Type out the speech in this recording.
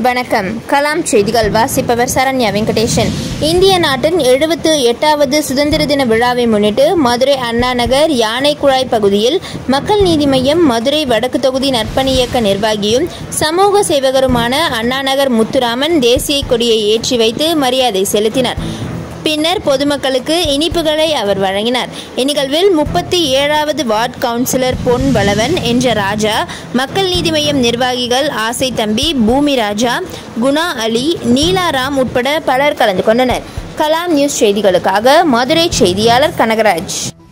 வணக்கம் கலாம் செய்திகள் வாசிப்பவர் சரண்யா வெங்கடேசன் இந்திய நாட்டின் எழுபத்து எட்டாவது சுதந்திர தின விழாவை முன்னிட்டு மதுரை அண்ணா நகர் யானைக்குழாய் பகுதியில் மக்கள் நீதி மய்யம் மதுரை வடக்கு தொகுதி நற்பணி இயக்க நிர்வாகியும் சமூக சேவகருமான அண்ணாநகர் முத்துராமன் தேசிய கொடியை ஏற்றி வைத்து மரியாதை செலுத்தினார் பின்னர் பொதுமக்களுக்கு இனிப்புகளை அவர் வழங்கினார் இந்நிகழ்வில் முப்பத்தி ஏழாவது வார்டு கவுன்சிலர் பொன் பலவன் என்ற ராஜா மக்கள் நீதி மய்யம் நிர்வாகிகள் ஆசை தம்பி பூமி ராஜா குணா அலி நீலாராம் உட்பட பலர் கலந்து கொண்டனர் கலாம் நியூஸ் செய்திகளுக்காக மதுரை செய்தியாளர் கனகராஜ்